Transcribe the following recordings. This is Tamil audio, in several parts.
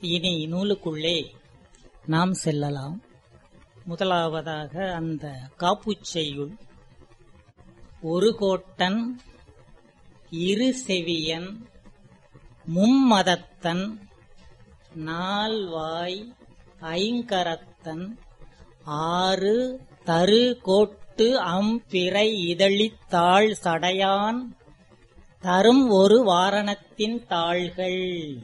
இனி நூலுக்குள்ளே நாம் செல்லலாம் முதலாவதாக அந்த காப்புச்செய்யுள் ஒரு கோட்டன் இரு செவியன் மும்மதத்தன் நால்வாய் ஐங்கரத்தன் ஆறு தரு கோட்டு அம்பிறை இதழித்தாள் சடையான் தரும் ஒரு வாரணத்தின் தாள்கள்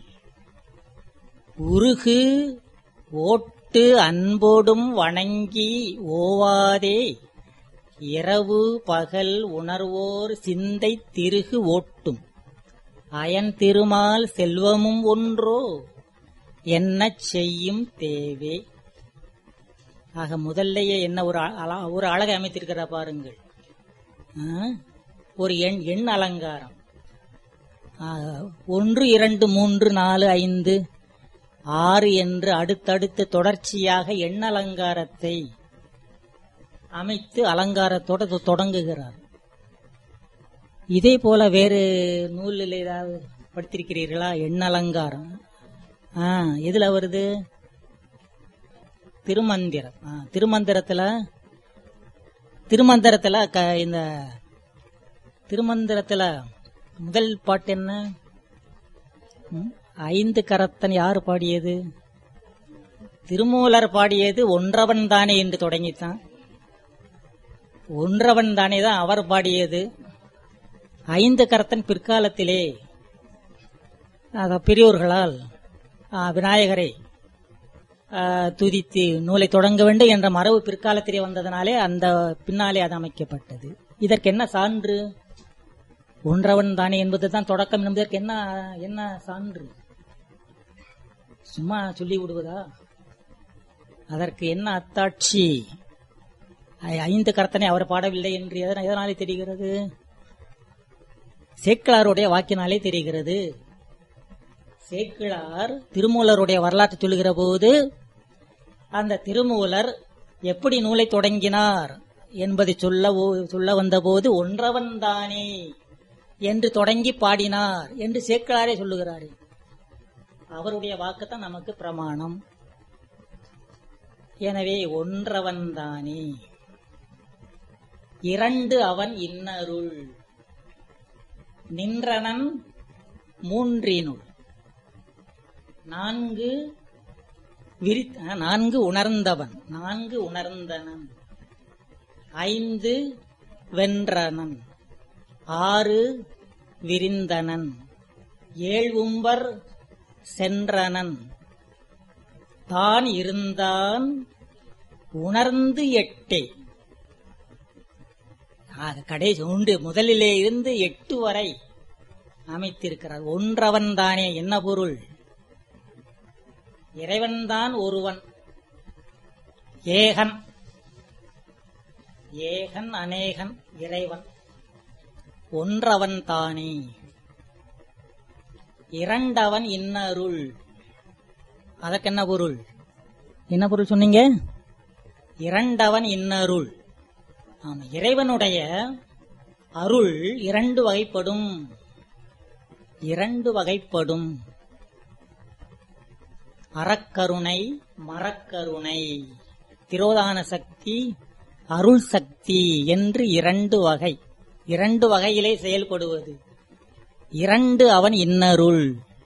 உருகு ஓட்டு அன்போடும் வணங்கி ஓவாதே இரவு பகல் உணர்வோர் சிந்தை திருகு ஓட்டும் அயன் திருமால் செல்வமும் ஒன்றோ என்னச் செய்யும் தேவே ஆக முதல்லையே என்ன ஒரு அழ- ஒரு அழகை அமைத்திருக்கிறா பாருங்கள் ஆ? ஒரு எண் எண் அலங்காரம் ஆ, ஒன்று இரண்டு மூன்று நாலு ஐந்து ஆறு என்று அடுத்தடுத்து தொடர்ச்சியாக எண் அலங்காரத்தை அமைத்து அலங்காரத்தோட தொ- தொடங்குகிறார் இதே போல வேறு நூலில் ஏதாவது படித்திருக்கிறீர்களா எண் அலங்காரம் ஆ எதுல வருது திருமந்திரம் ஆ, திருமந்திரத்துல திருமந்திரத்துல க- இந்த திருமந்திரத்துல முதல் பாட்டு என்ன ம், ஐந்து கரத்தன் யாரு பாடியது திருமூலர் பாடியது ஒன்றவன் தானே என்று தொடங்கித்தான் ஒன்றவன் தானே தான் அவர் பாடியது ஐந்து கரத்தன் பிற்காலத்திலே ஆக, பெரியோர்களால் ஆ, விநாயகரை ஆ, துதித்து நூலை தொடங்க வேண்டும் என்ற மரபு பிற்காலத்திலே வந்ததனாலே அந்த பின்னாலே அது அமைக்கப்பட்டது இதற்கு என்ன சான்று ஒன்றவன் தானே என்பதுதான் தொடக்கம் என்பதற்கு என்ன என்ன சான்று சும்மா சொல்லி விடுவதா அதற்கு என்ன அத்தாட்சி ஐ- ஐந்து கர்த்தனை அவர் பாடவில்லை என்று எதன- எதனாலே தெரிகிறது சேக்கிழாருடைய வாக்கினாலே தெரிகிறது சேக்கிழார் திருமூலருடைய வரலாற்றை சொல்லுகிற போது அந்த திருமூலர் எப்படி நூலை தொடங்கினார் என்பதை சொல்ல ஓ- சொல்ல வந்தபோது ஒன்றவன் தானே என்று தொடங்கி பாடினார் என்று சேக்கிழாரே சொல்லுகிறாரே அவருடைய வாக்குத்தான் நமக்கு பிரமாணம் எனவே ஒன்றவன் தானே இரண்டு அவன் இன்னருள் நின்றனன் மூன்றினுள் நான்கு விரி அஹ், நான்கு உணர்ந்தவன் நான்கு உணர்ந்தனன் ஐந்து வென்றனன் ஆறு விரிந்தனன் ஏழ்வும்பர் சென்றனன் தான் இருந்தான் உணர்ந்து எட்டே ஆக கடைசி ஒன்று முதலிலே இருந்து எட்டு வரை அமைத்திருக்கிறார் ஒன்றவன் தானே என்ன பொருள் இறைவன்தான் ஒருவன் ஏகன் ஏகன் அநேகன் இறைவன் ஒன்றவன் தானே இரண்டவன் இன்னருள் அதற்கு என்ன பொருள் என்ன பொருள் சொன்னீங்க இரண்டவன் இன்னருள் ஆமா இறைவனுடைய அருள் இரண்டு வகைப்படும் இரண்டு வகைப்படும் அறக்கருணை மரக்கருணை திரோதான சக்தி அருள் சக்தி என்று இரண்டு வகை இரண்டு வகையிலே செயல்படுவது இரண்டு அவன் இன்னருள்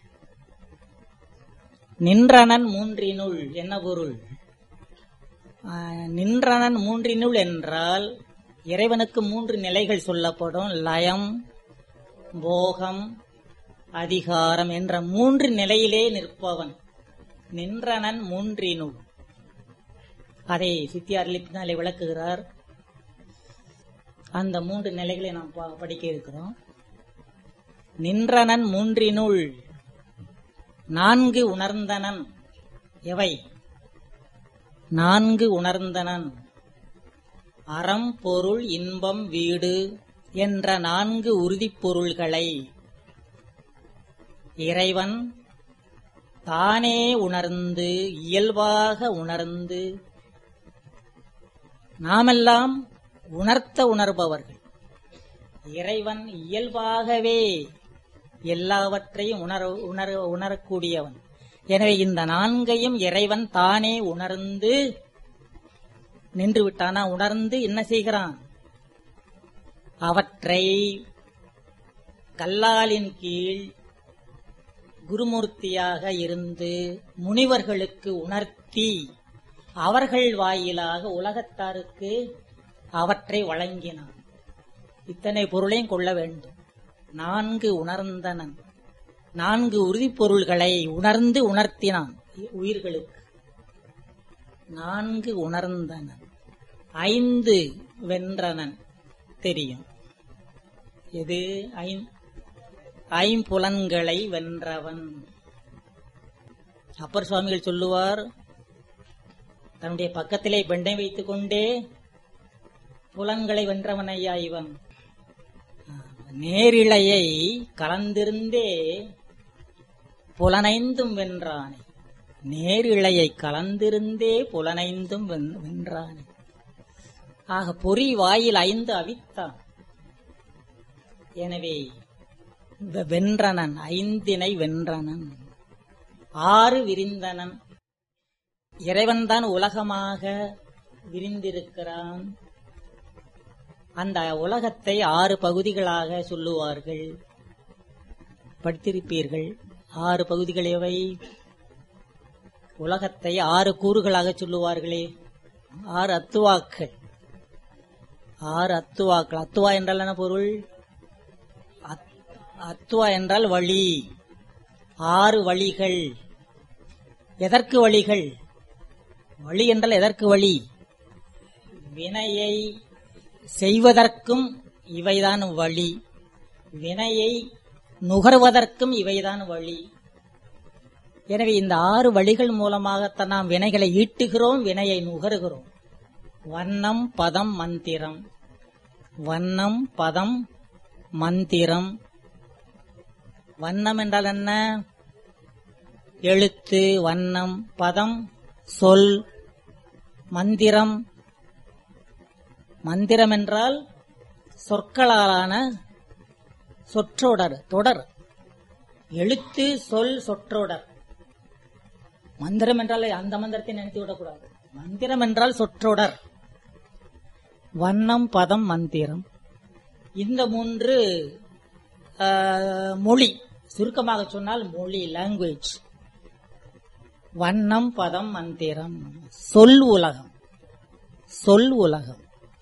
நின்றனன் மூன்றினுள் என்ன பொருள் ஆஹ், நின்றனன் மூன்றினுள் என்றால் இறைவனுக்கு மூன்று நிலைகள் சொல்லப்படும் லயம் போகம் அதிகாரம் என்ற மூன்று நிலையிலே நிற்பவன் நின்றனன் மூன்றினுள் அதை சித்தியார் பின்னாலே விளக்குகிறார் அந்த மூன்று நிலைகளை நாம் பா- படிக்க இருக்கிறோம் நின்றனன் மூன்றினுள் நான்கு உணர்ந்தனன் எவை நான்கு உணர்ந்தனன் அறம் பொருள் இன்பம் வீடு என்ற நான்கு உறுதிப் பொருள்களை இறைவன் தானே உணர்ந்து இயல்பாக உணர்ந்து நாமெல்லாம் உணர்த்த உணர்பவர்கள் இறைவன் இயல்பாகவே எல்லாவற்றையும் உணர உணர உணரக்கூடியவன் எனவே இந்த நான்கையும் இறைவன் தானே உணர்ந்து நின்று விட்டானா உணர்ந்து என்ன செய்கிறான் அவற்றை கல்லாலின் கீழ் குருமூர்த்தியாக இருந்து முனிவர்களுக்கு உணர்த்தி அவர்கள் வாயிலாக உலகத்தாருக்கு அவற்றை வழங்கினான் இத்தனை பொருளையும் கொள்ள வேண்டும் நான்கு உணர்ந்தனன் நான்கு உறுதிப்பொருள்களை உணர்ந்து உணர்த்தினான் உயிர்களுக்கு நான்கு உணர்ந்தனன் ஐந்து வென்றனன் தெரியும் எது ஐந்- ஐம்புலன்களை வென்றவன் அப்பர் சுவாமிகள் சொல்லுவார் தன்னுடைய பக்கத்திலே பெண்டை வைத்துக் கொண்டே புலன்களை வென்றவன் ஐயா இவன் நேரிழையை கலந்திருந்தே புலனைந்தும் வென்றானே நேரிழையை கலந்திருந்தே புலனைந்தும் வென்- வென்றானே ஆக பொறி வாயில் ஐந்து அவித்தான் எனவே வெ- வென்றனன் ஐந்தினை வென்றனன் ஆறு விரிந்தனன் இறைவன்தான் உலகமாக விரிந்திருக்கிறான் அந்த உலகத்தை ஆறு பகுதிகளாக சொல்லுவார்கள் படித்திருப்பீர்கள் ஆறு பகுதிகள் எவை உலகத்தை ஆறு கூறுகளாக சொல்லுவார்களே ஆறு அத்துவாக்கள் ஆறு அத்துவாக்கள் அத்துவா என்றால் என்ன பொருள் அத்- அத்துவா என்றால் வழி ஆறு வழிகள் எதற்கு வழிகள் வழி என்றால் எதற்கு வழி வினையை செய்வதற்கும் இவைதான் வழி வினையை நுகர்வதற்கும் இவைதான் வழி எனவே இந்த ஆறு வழிகள் மூலமாகத்தான் நாம் வினைகளை ஈட்டுகிறோம் வினையை நுகருகிறோம் வண்ணம் பதம் மந்திரம் வண்ணம் பதம் மந்திரம் வண்ணம் என்றால் என்ன எழுத்து வண்ணம் பதம் சொல் மந்திரம் மந்திரம் என்றால் சொற்களாலான சொற்றொடர் தொடர் எழுத்து சொல் சொற்றொடர் மந்திரம் என்றால் அந்த மந்திரத்தை நினைத்து விடக்கூடாது மந்திரம் என்றால் சொற்றொடர் வண்ணம் பதம் மந்திரம் இந்த மூன்று ஆ, மொழி சுருக்கமாக சொன்னால் மொழி லாங்குவேஜ் வண்ணம் பதம் மந்திரம் சொல் உலகம் சொல் உலகம்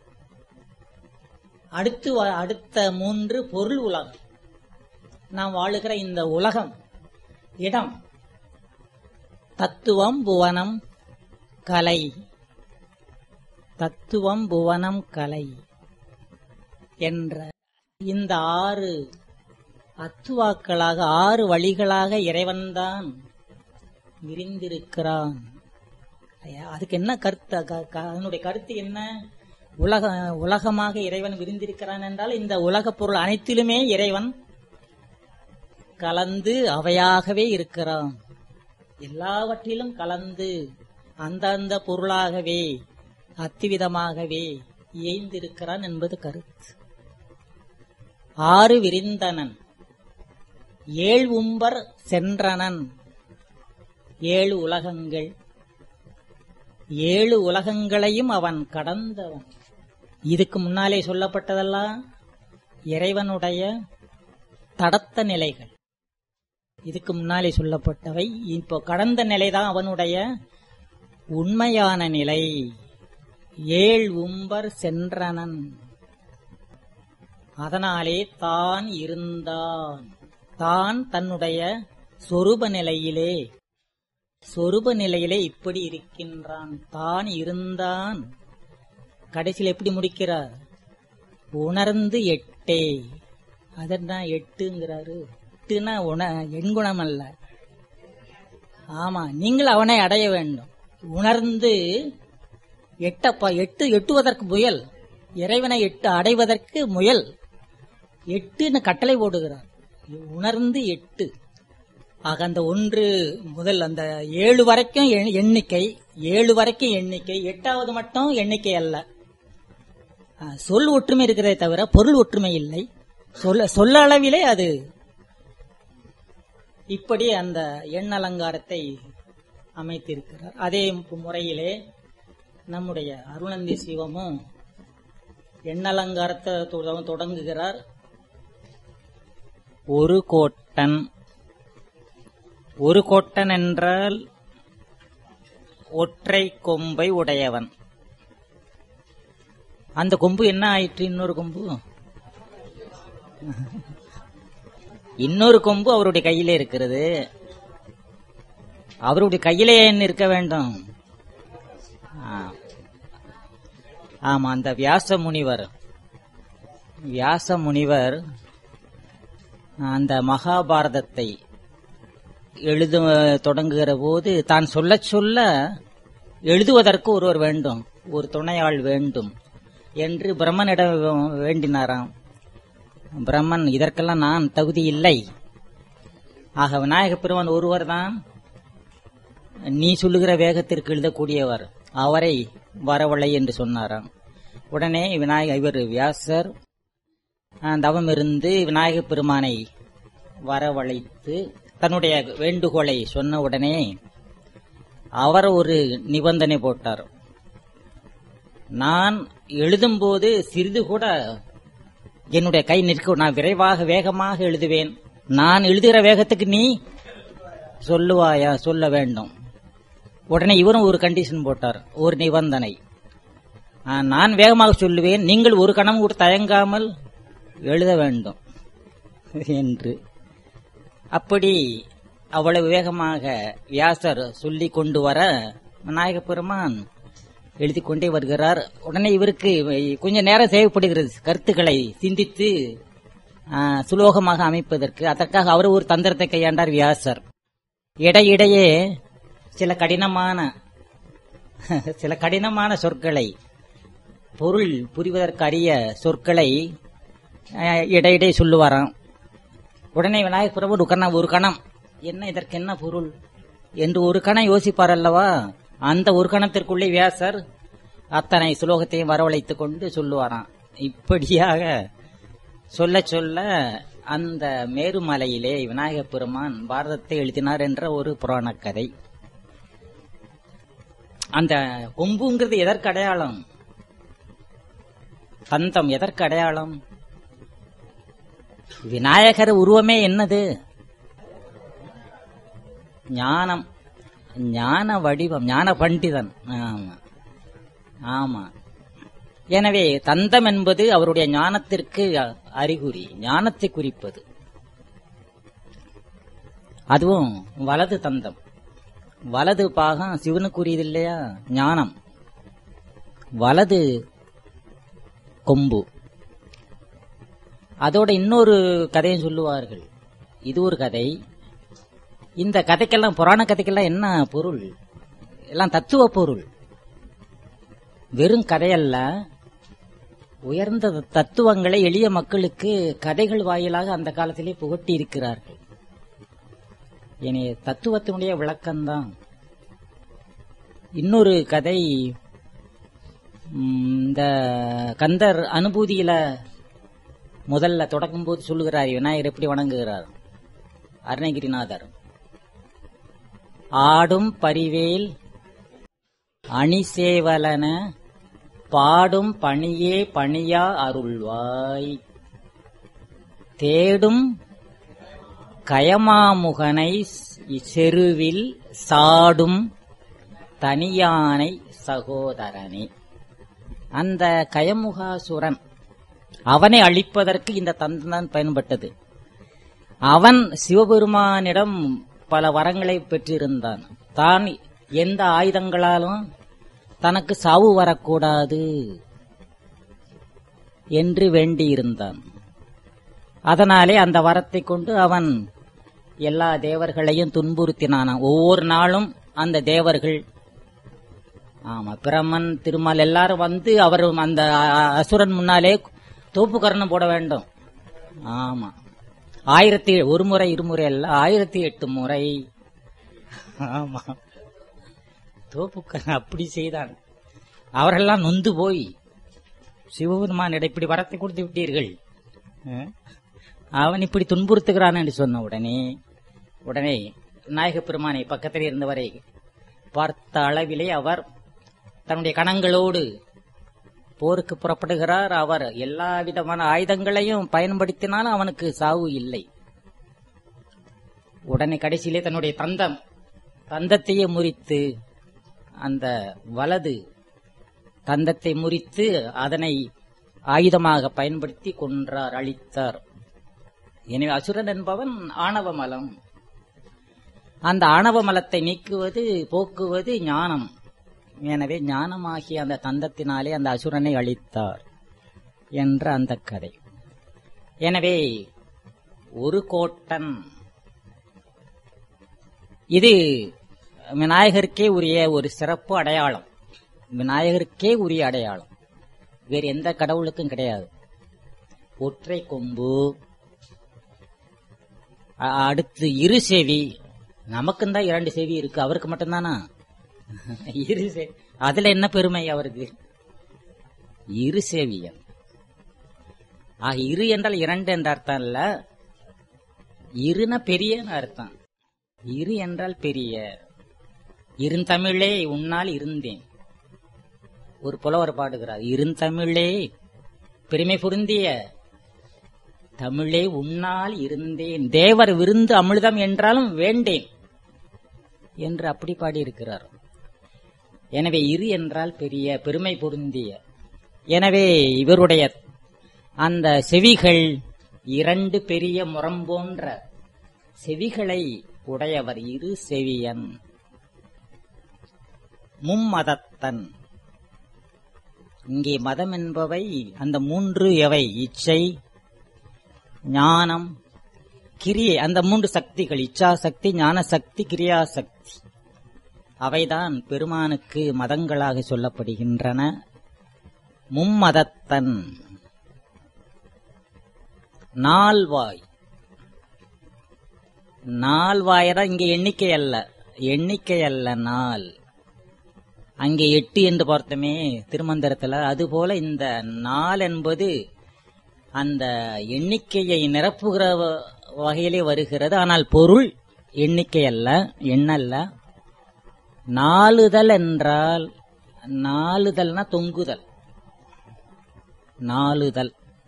அடுத்து வ- அடுத்த மூன்று பொருள் உலகம் நாம் வாழுகிற இந்த உலகம் இடம் தத்துவம் புவனம் கலை தத்துவம் புவனம் கலை என்ற இந்த ஆறு அத்துவாக்களாக ஆறு வழிகளாக இறைவன்தான் விரிந்திருக்கிறான் ஐயா, அதுக்கு என்ன கருத்து க- க- அதனுடைய கருத்து என்ன உலக உலகமாக இறைவன் விரிந்திருக்கிறான் என்றால் இந்த உலகப் பொருள் அனைத்திலுமே இறைவன் கலந்து அவையாகவே இருக்கிறான் எல்லாவற்றிலும் கலந்து அந்தந்த பொருளாகவே அத்திவிதமாகவே இயைந்திருக்கிறான் என்பது கருத்து ஆறு விரிந்தனன் ஏழ் உம்பர் சென்றனன் ஏழு உலகங்கள் ஏழு உலகங்களையும் அவன் கடந்தவன் இதுக்கு முன்னாலே சொல்லப்பட்டதெல்லாம் இறைவனுடைய தடத்த நிலைகள் இதுக்கு முன்னாலே சொல்லப்பட்டவை இப்போ கடந்த நிலைதான் அவனுடைய உண்மையான நிலை ஏழ் உம்பர் சென்றனன் அதனாலே தான் இருந்தான் தான் தன்னுடைய சொரூப நிலையிலே சொரூப நிலையிலே இப்படி இருக்கின்றான் தான் இருந்தான் கடைசியில் எப்படி முடிக்கிறார் உணர்ந்து எட்டே அதென்ன எட்டுங்கிறாரு எட்டுனா உண எண்குணம் அல்ல ஆமா நீங்கள் அவனை அடைய வேண்டும் உணர்ந்து எட்டப்பா எட்டு எட்டுவதற்கு முயல் இறைவனை எட்டு அடைவதற்கு முயல் எட்டுன்னு கட்டளை போடுகிறார் உணர்ந்து எட்டு ஆக அந்த ஒன்று முதல் அந்த ஏழு வரைக்கும் எண்- எண்ணிக்கை ஏழு வரைக்கும் எண்ணிக்கை எட்டாவது மட்டும் எண்ணிக்கை அல்ல ஆ, சொல் ஒற்றுமை இருக்கிறதே தவிர பொருள் ஒற்றுமை இல்லை சொல்ல சொல்ல அளவிலே அது இப்படி அந்த எண் அலங்காரத்தை அமைத்திருக்கிறார் அதே முறையிலே நம்முடைய அருணந்தி சிவமும் எண்ணலங்காரத்தை தொட- தொடங்குகிறார் ஒரு கோட்டன் ஒரு கோட்டன் என்றால் ஒற்றை கொம்பை உடையவன் அந்த கொம்பு என்ன ஆயிற்று இன்னொரு கொம்பு இன்னொரு கொம்பு அவருடைய கையிலே இருக்கிறது அவருடைய கையிலே என்ன இருக்க வேண்டும் ஆ. ஆமா அந்த வியாச முனிவர் வியாச முனிவர் அந்த மகாபாரதத்தை எழுத தொடங்குகிற போது தான் சொல்ல சொல்ல எழுதுவதற்கு ஒருவர் வேண்டும் ஒரு துணையாள் வேண்டும் என்று பிரம்மனிடம் வேண்டினாராம் பிரம்மன் இதற்கெல்லாம் நான் தகுதி இல்லை ஆக விநாயக பெருமான் ஒருவர் தான் நீ சொல்லுகிற வேகத்திற்கு எழுதக்கூடியவர் அவரை வரவழை என்று சொன்னாராம் உடனே விநாயக இவர் வியாசர் ஆஹ், தவம் இருந்து விநாயக பெருமானை வரவழைத்து தன்னுடைய வேண்டுகோளை சொன்ன உடனே அவர் ஒரு நிபந்தனை போட்டார் நான் எழுதும்போது சிறிது கூட என்னுடைய கை நிற்க நான் விரைவாக வேகமாக எழுதுவேன் நான் எழுதுகிற வேகத்துக்கு நீ சொல்லுவாயா சொல்ல வேண்டும் உடனே இவரும் ஒரு கண்டிஷன் போட்டார் ஒரு நிபந்தனை ஆ, நான் வேகமாக சொல்லுவேன் நீங்கள் ஒரு கணம் கூட தயங்காமல் எழுத வேண்டும் என்று அப்படி அவ்வளவு வேகமாக வியாசர் சொல்லி கொண்டு வர விநாயக பெருமான் எழுதி கொண்டே வருகிறார் உடனே இவருக்கு கொஞ்ச நேரம் தேவைப்படுகிறது கருத்துக்களை சிந்தித்து ஆ, சுலோகமாக அமைப்பதற்கு அதற்காக அவர் ஒரு தந்திரத்தை கையாண்டார் வியாசர் இடையிடையே சில கடினமான சில கடினமான சொற்களை பொருள் புரிவதற்கு அரிய சொற்களை அஹ், இடையிடையே சொல்லுவாராம் உடனே விநாயகர் பிரபு ஒரு கணம் ஒரு கணம் என்ன இதற்கு என்ன பொருள் என்று ஒரு கணம் யோசிப்பார் அல்லவா அந்த ஒரு கணத்திற்குள்ளே வியாசர் அத்தனை சுலோகத்தையும் வரவழைத்துக் கொண்டு சொல்லுவாராம் இப்படியாக சொல்ல சொல்ல அந்த மேருமலையிலே விநாயகப் பெருமான் பாரதத்தை எழுதினார் என்ற ஒரு புராணக் கதை அந்த கொம்புங்கிறது எதற்கு அடையாளம் தந்தம் எதற்கு அடையாளம் விநாயகர் உருவமே என்னது ஞானம் ஞான வடிவம் ஞான பண்டிதன் ஆமா ஆமா எனவே தந்தம் என்பது அவருடைய ஞானத்திற்கு அறிகுறி ஞானத்தை குறிப்பது அதுவும் வலது தந்தம் வலது பாகம் சிவனுக்குரியது இல்லையா ஞானம் வலது கொம்பு அதோட இன்னொரு கதையும் சொல்லுவார்கள் இது ஒரு கதை இந்த கதைக்கெல்லாம் புராண கதைக்கெல்லாம் என்ன பொருள் எல்லாம் தத்துவ பொருள் வெறும் கதையல்ல உயர்ந்த தத்துவங்களை எளிய மக்களுக்கு கதைகள் வாயிலாக அந்த காலத்திலே புகட்டி இருக்கிறார்கள் எனவே தத்துவத்தினுடைய விளக்கம்தான் இன்னொரு கதை ம், இந்த கந்தர் அனுபூதியில முதல்ல தொடங்கும்போது சொல்லுகிறார் விநாயகர் எப்படி வணங்குகிறார் அருணகிரிநாதர் ஆடும் பரிவேல் அணிசேவலன பாடும் பணியே பணியா அருள்வாய் தேடும் கயமாமுகனை செருவில் சாடும் தனியானை சகோதரனே அந்த கயமுகாசுரன் அவனை அழிப்பதற்கு இந்த தந்தான் பயன்பட்டது அவன் சிவபெருமானிடம் பல வரங்களை பெற்றிருந்தான் தான் எந்த ஆயுதங்களாலும் தனக்கு சாவு வரக்கூடாது என்று வேண்டியிருந்தான் அதனாலே அந்த வரத்தை கொண்டு அவன் எல்லா தேவர்களையும் துன்புறுத்தினானாம் ஒவ்வொரு நாளும் அந்த தேவர்கள் ஆமா பிரமன் திருமால் எல்லாரும் வந்து அவர் அந்த அ- அசுரன் முன்னாலே தோப்பு கரணம் போட வேண்டும் ஆமா ஆயிரத்தி ஒரு முறை இருமுறை அல்ல ஆயிரத்தி எட்டு முறை ஆமா தோப்பு கரணம் அப்படி செய்தான் அவரெல்லாம் நொந்து போய் சிவபெருமானிடம் இப்படி வரத்தை கொடுத்து விட்டீர்கள் அஹ்? அவன் இப்படி துன்புறுத்துகிறான் என்று சொன்ன உடனே உடனே நாயகப் பெருமானை பக்கத்தில் இருந்தவரை பார்த்த அளவிலே அவர் தன்னுடைய கணங்களோடு போருக்கு புறப்படுகிறார் அவர் எல்லா விதமான ஆயுதங்களையும் பயன்படுத்தினாலும் அவனுக்கு சாவு இல்லை உடனே கடைசியிலே தன்னுடைய தந்தம் தந்தத்தையே முறித்து அந்த வலது தந்தத்தை முறித்து அதனை ஆயுதமாக பயன்படுத்தி கொன்றார் அழித்தார் எனவே அசுரன் என்பவன் ஆணவ மலம் அந்த ஆணவ மலத்தை நீக்குவது போக்குவது ஞானம் எனவே ஞானமாகிய அந்த தந்தத்தினாலே அந்த அசுரனை அழித்தார் என்ற அந்த கதை எனவே ஒரு கோட்டன் இது விநாயகருக்கே உரிய ஒரு சிறப்பு அடையாளம் விநாயகருக்கே உரிய அடையாளம் வேறு எந்த கடவுளுக்கும் கிடையாது ஒற்றை கொம்பு அ- அடுத்து இரு செவி நமக்கும் தான் இரண்டு செவி இருக்கு அவருக்கு மட்டும்தானா இரு செவி அதுல என்ன பெருமை அவருக்கு இரு செவியன் ஆக இரு என்றால் இரண்டு என்ற அர்த்தம் இல்ல இருன பெரியன்னு அர்த்தம் இரு என்றால் பெரிய இருந்தமிழே உன்னால் இருந்தேன் ஒரு புலவர் பாடுகிறார் இருந்தமிழே பெருமை பொருந்திய தமிழே உன்னால் இருந்தேன் தேவர் விருந்து அமிர்தம் என்றாலும் வேண்டேன் என்று அப்படி பாடியிருக்கிறார் எனவே இரு என்றால் பெரிய பெருமை பொருந்திய எனவே இவருடைய அந்த செவிகள் இரண்டு பெரிய முறம் போன்ற செவிகளை உடையவர் இரு செவியன் மும்மதத்தன் இங்கே மதம் என்பவை அந்த மூன்று எவை இச்சை ஞானம் கிரியை அந்த மூன்று சக்திகள் இச்சா சக்தி ஞான சக்தி கிரியா சக்தி அவைதான் பெருமானுக்கு மதங்களாக சொல்லப்படுகின்றன மும்மதத்தன் நால்வாய் நால்வாயரா இங்கே எண்ணிக்கை அல்ல எண்ணிக்கை அல்ல நாள் அங்கே எட்டு என்று பார்த்தோமே திருமந்திரத்துல அதுபோல இந்த நாள் என்பது அந்த எண்ணிக்கையை நிரப்புகிற வ- வகையிலே வருகிறது ஆனால் பொருள் எண்ணிக்கை அல்ல எண்ணல்ல நாளுதல் என்றால் நாளுதல்னா தொங்குதல் நாளுதல்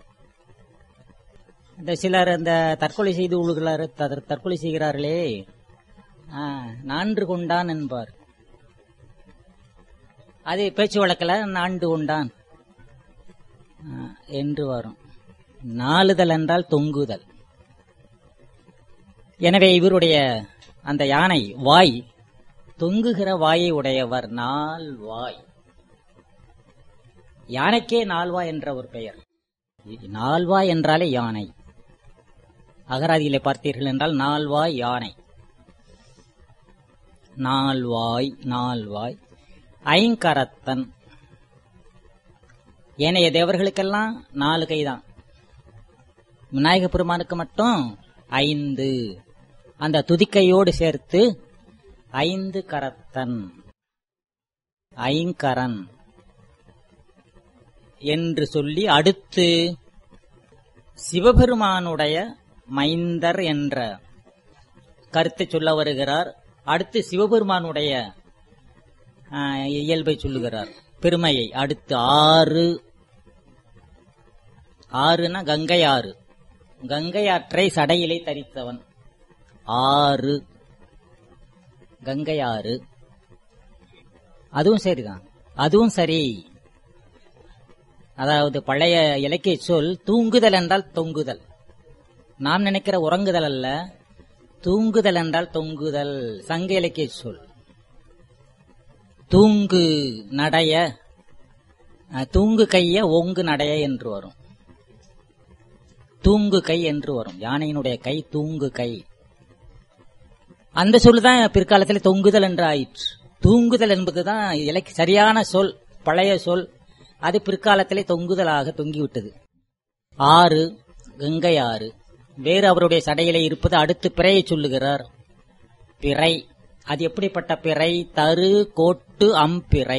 இந்த சிலர் இந்த தற்கொலை செய்து கொள்கிறார் தற்கொலை- தற்கொலை செய்கிறார்களே ஆ, நான்று கொண்டான் என்பார் அது பேச்சு வழக்கில் நான்கு கொண்டான் ஆ, என்று வரும் நாளுதல் என்றால் தொங்குதல் எனவே இவருடைய அந்த யானை வாய் தொங்குகிற வாயை உடையவர் நால் வாய் யானைக்கே நால்வாய் என்ற ஒரு பெயர் நால்வாய் என்றாலே யானை அகராதியிலே பார்த்தீர்கள் என்றால் நால்வாய் யானை நால்வாய் நால்வாய் ஐங்கரத்தன் ஏனைய தேவர்களுக்கெல்லாம் நாலு கைதான் விநாயக பெருமானுக்கு மட்டும் ஐந்து அந்த துதிக்கையோடு சேர்த்து ஐந்து கரத்தன் ஐங்கரன் என்று சொல்லி அடுத்து சிவபெருமானுடைய மைந்தர் என்ற கருத்தை சொல்ல வருகிறார் அடுத்து சிவபெருமானுடைய ஆ, இயல்பை சொல்லுகிறார் பெருமையை அடுத்து ஆறு ஆறுனா கங்கை ஆறு கங்கை ஆற்றை சடையிலே தரித்தவன் ஆறு கங்கை ஆறு அதுவும் சரிதான் அதுவும் சரி அதாவது பழைய இலக்கிய சொல் தூங்குதல் என்றால் தொங்குதல் நாம் நினைக்கிற உறங்குதல் அல்ல தூங்குதல் என்றால் தொங்குதல் சங்க இலக்கிய சொல் தூங்கு நடைய அஹ், தூங்கு கைய ஓங்கு நடைய என்று வரும் தூங்கு கை என்று வரும் யானையினுடைய கை தூங்கு கை அந்த சொல் தான் பிற்காலத்தில் தொங்குதல் என்று ஆயிற்று தூங்குதல் என்பதுதான் இலக்கு சரியான சொல் பழைய சொல் அது பிற்காலத்திலே தொங்குதலாக தொங்கிவிட்டது ஆறு கங்கை ஆறு வேறு அவருடைய சடையிலே இருப்பது அடுத்து பிறையை சொல்லுகிறார் பிறை அது எப்படிப்பட்ட பிறை தரு கோட்டு அம்பிறை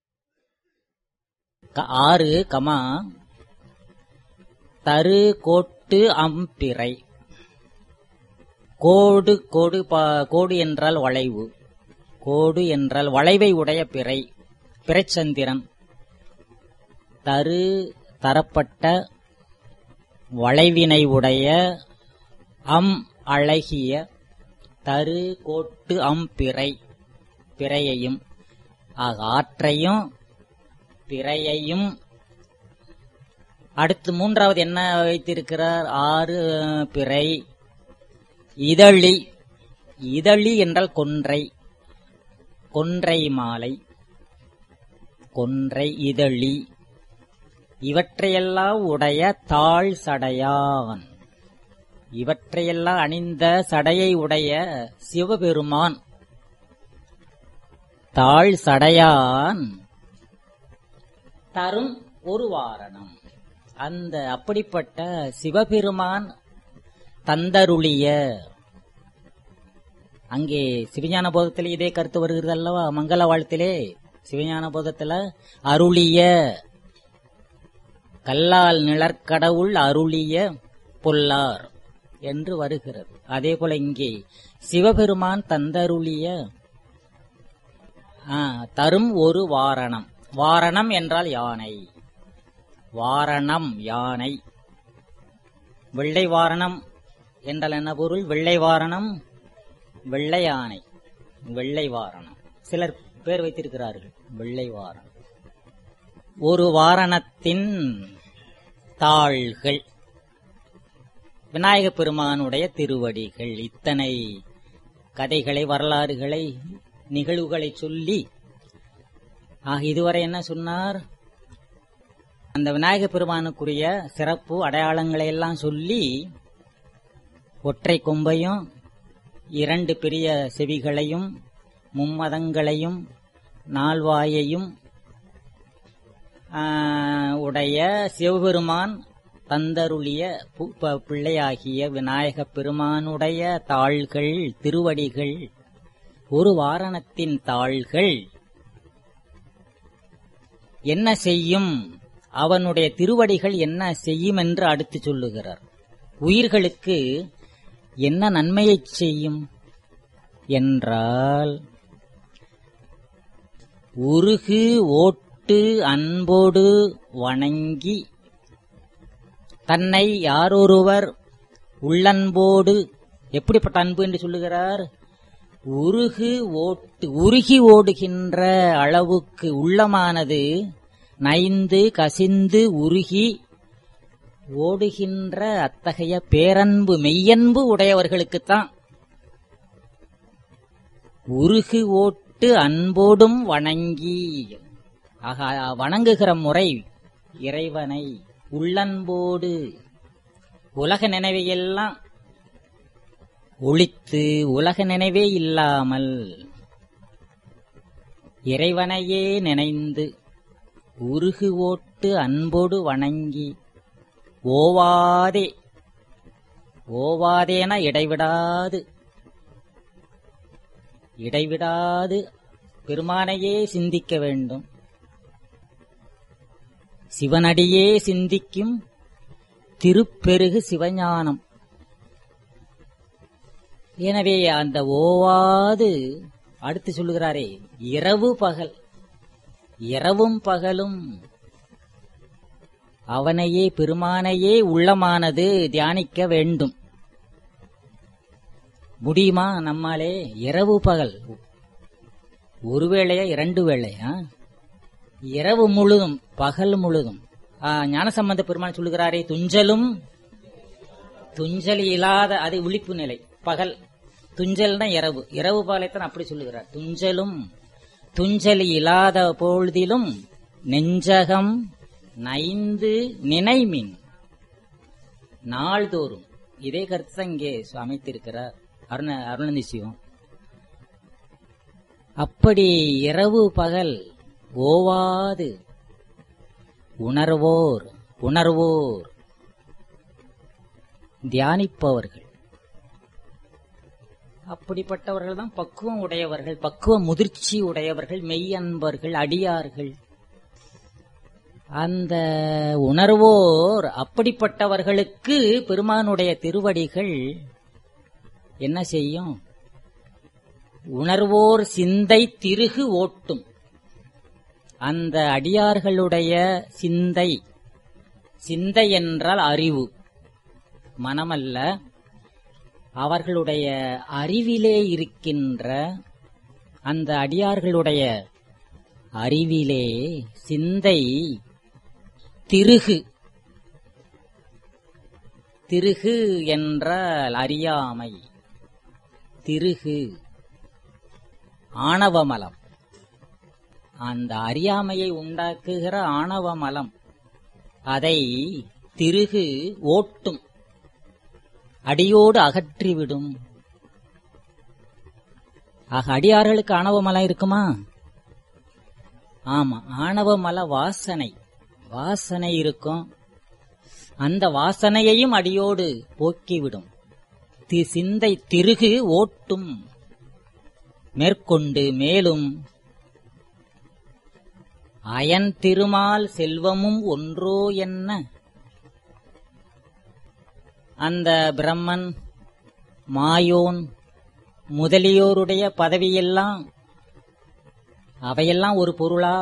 க- ஆறு கமா தரு கோட்டு அம்பிறை கோடு கோடு பா- கோடு என்றால் வளைவு கோடு என்றால் வளைவை உடைய பிறை பிறைச்சந்திரன் தரு தரப்பட்ட வளைவினை உடைய அம் அழகிய தரு கோட்டு அம் பிறை பிறையையும் ஆக ஆற்றையும் பிறையையும் அடுத்து மூன்றாவது என்ன வைத்திருக்கிறார் ஆறு பிறை இதழி இதழி என்றால் கொன்றை கொன்றை மாலை கொன்றை இதழி இவற்றையெல்லாம் உடைய தாழ் சடையான் இவற்றையெல்லாம் அணிந்த சடையை உடைய சிவபெருமான் தாழ் சடையான் தரும் ஒரு வாரணம் அந்த அப்படிப்பட்ட சிவபெருமான் தந்தருளிய அங்கே சிவஞான போதத்திலே இதே கருத்து வருகிறது அல்லவா மங்கள வாழ்த்திலே சிவஞான போதத்துல அருளிய கல்லால் நிழற்கடவுள் அருளிய பொல்லார் என்று வருகிறது அதே போல இங்கே சிவபெருமான் தந்தருளிய ஆ, தரும் ஒரு வாரணம் வாரணம் என்றால் யானை வாரணம் யானை வெள்ளை வாரணம் என்றால் என்ன பொருள் வெள்ளை வாரணம் வெள்ளை யானை வெள்ளை வாரணம் சிலர் பேர் வைத்திருக்கிறார்கள் வெள்ளை வாரணம் ஒரு வாரணத்தின் தாள்கள் விநாயக பெருமானுடைய திருவடிகள் இத்தனை கதைகளை வரலாறுகளை நிகழ்வுகளை சொல்லி ஆக இதுவரை என்ன சொன்னார் அந்த விநாயக பெருமானுக்குரிய சிறப்பு அடையாளங்களை எல்லாம் சொல்லி ஒற்றை கொம்பையும் இரண்டு பெரிய செவிகளையும் மும்மதங்களையும் நால்வாயையும் ஆ, உடைய சிவபெருமான் தந்தருளிய பு- ப- பிள்ளையாகிய விநாயக பெருமானுடைய தாள்கள் திருவடிகள் ஒரு வாரணத்தின் தாள்கள் என்ன செய்யும் அவனுடைய திருவடிகள் என்ன செய்யும் என்று அடுத்து சொல்லுகிறார் உயிர்களுக்கு என்ன நன்மையைச் செய்யும் என்றால் உருகு ஓட்டு அன்போடு வணங்கி தன்னை யாரொருவர் உள்ளன்போடு எப்படிப்பட்ட அன்பு என்று சொல்லுகிறார் உருகு ஓட்டு உருகி ஓடுகின்ற அளவுக்கு உள்ளமானது நைந்து கசிந்து உருகி ஓடுகின்ற அத்தகைய பேரன்பு மெய்யன்பு உடையவர்களுக்குத்தான் உருகு ஓட்டு அன்போடும் வணங்கி ஆக வணங்குகிற முறை இறைவனை உள்ளன்போடு உலக நினைவையெல்லாம் ஒழித்து உலக நினைவே இல்லாமல் இறைவனையே நினைந்து உருகு ஓட்டு அன்போடு வணங்கி ஓவாதே ஓவாதேன இடைவிடாது இடைவிடாது பெருமானையே சிந்திக்க வேண்டும் சிவனடியே சிந்திக்கும் திருப்பெருகு சிவஞானம் எனவே அந்த ஓவாது அடுத்து சொல்லுகிறாரே இரவு பகல் இரவும் பகலும் அவனையே பெருமானையே உள்ளமானது தியானிக்க வேண்டும் முடியுமா நம்மாலே இரவு பகல் ஒரு வேளையா இரண்டு வேளையா இரவு முழுதும் பகல் முழுதும் ஆ, ஞானசம்பந்த பெருமான் சொல்லுகிறாரே துஞ்சலும் துஞ்சல் இல்லாத அது விழிப்பு நிலை பகல் துஞ்சல்னா இரவு இரவு பாலைத்தான் அப்படி சொல்லுகிறார் துஞ்சலும் துஞ்சல் இல்லாத பொழுதிலும் நெஞ்சகம் நைந்து நினைமின் நாள்தோறும் இதே கருத்து தான் இங்கே அமைத்திருக்கிறார் அருண அருணந்தி சிவம் அப்படி இரவு பகல் ஓவாது உணர்வோர் உணர்வோர் தியானிப்பவர்கள் அப்படிப்பட்டவர்கள் தான் பக்குவம் உடையவர்கள் பக்குவ முதிர்ச்சி உடையவர்கள் மெய்யன்பர்கள் அடியார்கள் அந்த உணர்வோர் அப்படிப்பட்டவர்களுக்கு பெருமானுடைய திருவடிகள் என்ன செய்யும் உணர்வோர் சிந்தை திருகு ஓட்டும் அந்த அடியார்களுடைய சிந்தை சிந்தை என்றால் அறிவு மனமல்ல அவர்களுடைய அறிவிலே இருக்கின்ற அந்த அடியார்களுடைய அறிவிலே சிந்தை திருகு திருகு என்றால் அறியாமை திருகு ஆணவமலம் அந்த அறியாமையை உண்டாக்குகிற ஆணவமலம் அதை திருகு ஓட்டும் அடியோடு அகற்றிவிடும் ஆக அடியார்களுக்கு ஆணவமலம் இருக்குமா ஆமா ஆணவமல வாசனை வாசனை இருக்கும் அந்த வாசனையையும் அடியோடு போக்கிவிடும் தி சிந்தை திருகு ஓட்டும் மேற்கொண்டு மேலும் அயன் திருமால் செல்வமும் ஒன்றோ என்ன அந்த பிரம்மன் மாயோன் முதலியோருடைய பதவியெல்லாம் அவையெல்லாம் ஒரு பொருளா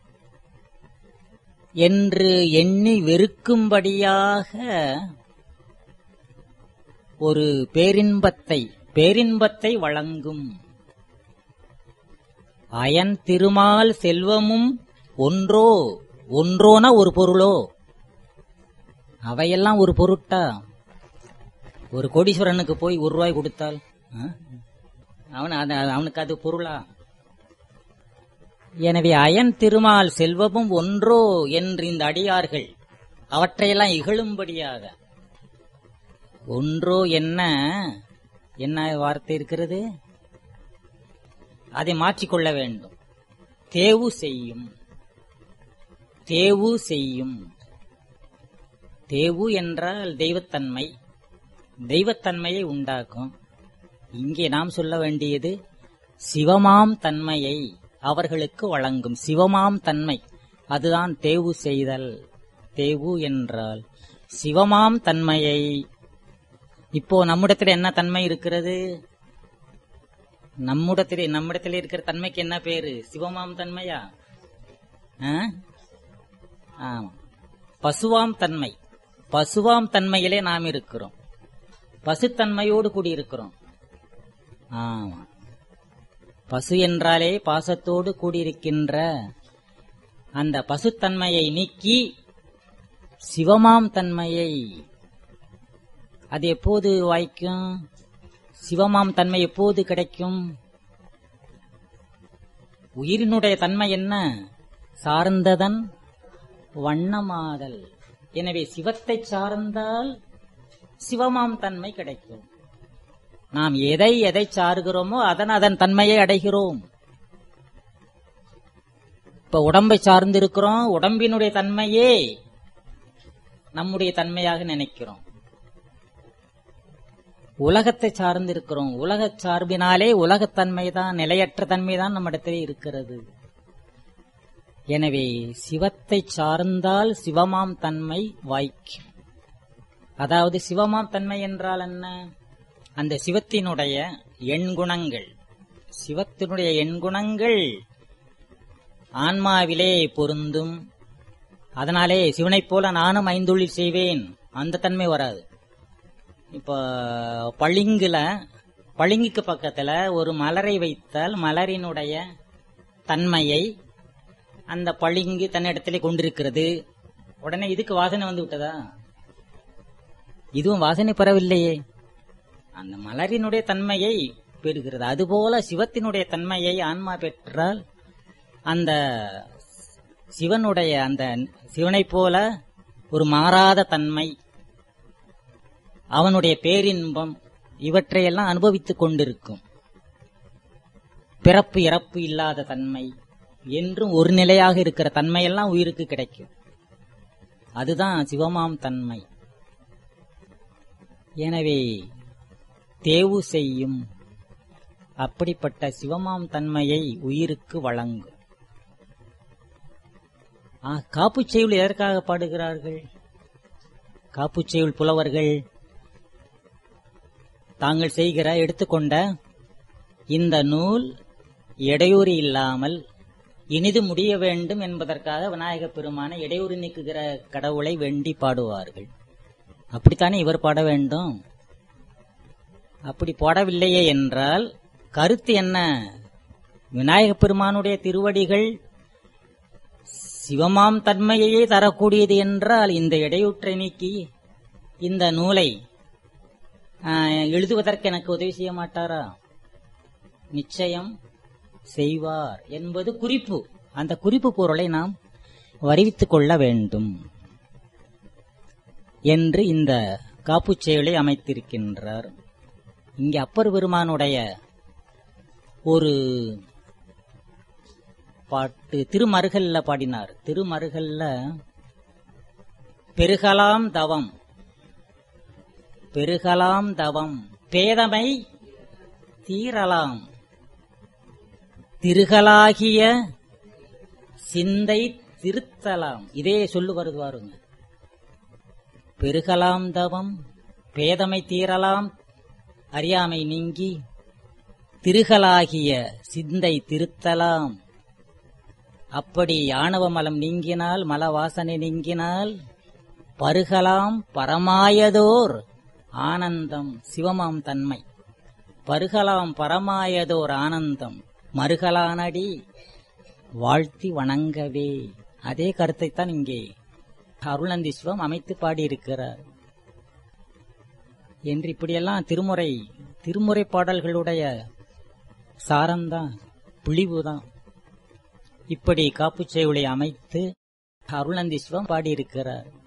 என்று எண்ணி வெறுக்கும்படியாக ஒரு பேரின்பத்தை பேரின்பத்தை வழங்கும் அயன் திருமால் செல்வமும் ஒன்றோ ஒன்றோனா ஒரு பொருளோ அவையெல்லாம் ஒரு பொருட்டா ஒரு கோடீஸ்வரனுக்கு போய் ஒரு ரூபாய் கொடுத்தால் ஆ? அவன் அது- அவனுக்கு அது பொருளா எனவே அயன் திருமால் செல்வமும் ஒன்றோ என்று இந்த அடியார்கள் அவற்றையெல்லாம் இகழும்படியாக ஒன்றோ என்ன என்ன வார்த்தை இருக்கிறது அதை மாற்றிக்கொள்ள வேண்டும் தேவு செய்யும் தேவு செய்யும் தேவு என்றால் தெய்வத்தன்மை தெய்வத்தன்மையை உண்டாக்கும் இங்கே நாம் சொல்ல வேண்டியது சிவமாம் தன்மையை அவர்களுக்கு வழங்கும் சிவமாம் தன்மை அதுதான் தேவு செய்தல் தேவு என்றால் சிவமாம் தன்மையை இப்போ நம்மிடத்தில் என்ன தன்மை இருக்கிறது நம்மிடத்திலே நம்மிடத்தில் இருக்கிற தன்மைக்கு என்ன பேரு சிவமாம் தன்மையா ஆ? ஆமா பசுவாம் தன்மை பசுவாம் தன்மையிலே நாம் இருக்கிறோம் பசுத்தன்மையோடு கூடியிருக்கிறோம் ஆமா பசு என்றாலே பாசத்தோடு கூடியிருக்கின்ற அந்த பசுத்தன்மையை நீக்கி சிவமாம் தன்மையை அது எப்போது வாய்க்கும் சிவமாம் தன்மை எப்போது கிடைக்கும் உயிரினுடைய தன்மை என்ன சார்ந்ததன் வண்ணமாதல் எனவே சிவத்தை சார்ந்தால் சிவமாம் தன்மை கிடைக்கும் நாம் எதை எதை சாருகிறோமோ அதன் அதன் தன்மையை அடைகிறோம் இப்ப உடம்பை சார்ந்திருக்கிறோம் உடம்பினுடைய தன்மையே நம்முடைய தன்மையாக நினைக்கிறோம் உலகத்தை சார்ந்திருக்கிறோம் உலக சார்பினாலே உலகத்தன்மை தான் நிலையற்ற தன்மை தான் நம்மிடத்திலே இருக்கிறது எனவே சிவத்தை சார்ந்தால் சிவமாம் தன்மை வாய்க்கும் அதாவது சிவமாம் தன்மை என்றால் என்ன அந்த சிவத்தினுடைய எண்குணங்கள் சிவத்தினுடைய எண்குணங்கள் ஆன்மாவிலே பொருந்தும் அதனாலே சிவனைப் போல நானும் ஐந்தொழில் செய்வேன் அந்த தன்மை வராது இப்போ பளிங்குல பளிங்குக்கு பக்கத்துல ஒரு மலரை வைத்தால் மலரினுடைய தன்மையை அந்த பளிங்கு தன்னிடத்திலே கொண்டிருக்கிறது உடனே இதுக்கு வாசனை வந்து விட்டதா இதுவும் வாசனை பெறவில்லையே அந்த மலரினுடைய தன்மையை பெறுகிறது அதுபோல சிவத்தினுடைய தன்மையை ஆன்மா பெற்றால் அந்த சிவனுடைய அந்த சிவனைப் போல ஒரு மாறாத தன்மை அவனுடைய பேரின்பம் இவற்றையெல்லாம் அனுபவித்துக் கொண்டிருக்கும் பிறப்பு இறப்பு இல்லாத தன்மை என்றும் ஒரு நிலையாக இருக்கிற தன்மையெல்லாம் உயிருக்கு கிடைக்கும் அதுதான் சிவமாம் தன்மை எனவே தேவு செய்யும் அப்படிப்பட்ட சிவமாம் தன்மையை உயிருக்கு வழங்கும் ஆ, காப்புச் செய்யுள் எதற்காக பாடுகிறார்கள் காப்புச் செய்யுள் புலவர்கள் தாங்கள் செய்கிற எடுத்துக்கொண்ட இந்த நூல் இடையூறு இல்லாமல் இனிது முடிய வேண்டும் என்பதற்காக விநாயகப் பெருமான இடையூறு நீக்குகிற கடவுளை வேண்டி பாடுவார்கள் அப்படித்தானே இவர் பாட வேண்டும் அப்படி பாடவில்லையே என்றால் கருத்து என்ன விநாயகப் பெருமானுடைய திருவடிகள் சிவமாம் தன்மையையே தரக்கூடியது என்றால் இந்த இடையூற்றை நீக்கி இந்த நூலை ஆஹ், எழுதுவதற்கு எனக்கு உதவி செய்ய மாட்டாரா நிச்சயம் செய்வார் என்பது குறிப்பு அந்த குறிப்பு பொருளை நாம் வருவித்துக் கொள்ள வேண்டும் என்று இந்த காப்புச் செயலை அமைத்திருக்கின்றார் இங்கே அப்பர் பெருமானுடைய ஒரு பாட்டு திருமருகல்ல பாடினார் திருமருகல்ல பெருகலாம் தவம் பெருகலாம் தவம் பேதமை தீரலாம் திருகலாகிய சிந்தை திருத்தலாம் இதே சொல்லு வருது பாருங்க பெருகலாம் தவம் பேதமை தீரலாம் அறியாமை நீங்கி திருகலாகிய சிந்தை திருத்தலாம் அப்படி ஆணவ மலம் நீங்கினால் மல வாசனை நீங்கினால் பருகலாம் பரமாயதோர் ஆனந்தம் சிவமாம் தன்மை பருகலாம் பரமாயதோர் ஆனந்தம் மறுகலானடி வாழ்த்தி வணங்கவே அதே கருத்தைத்தான் இங்கே அருளந்தி சிவம் அமைத்து பாடியிருக்கிறார் என்று இப்படியெல்லாம் திருமுறை திருமுறை பாடல்களுடைய சாரம்தான் பிழிவுதான் இப்படி காப்புச் செய்யுளை அமைத்து அருளந்தி சிவம் பாடியிருக்கிறார்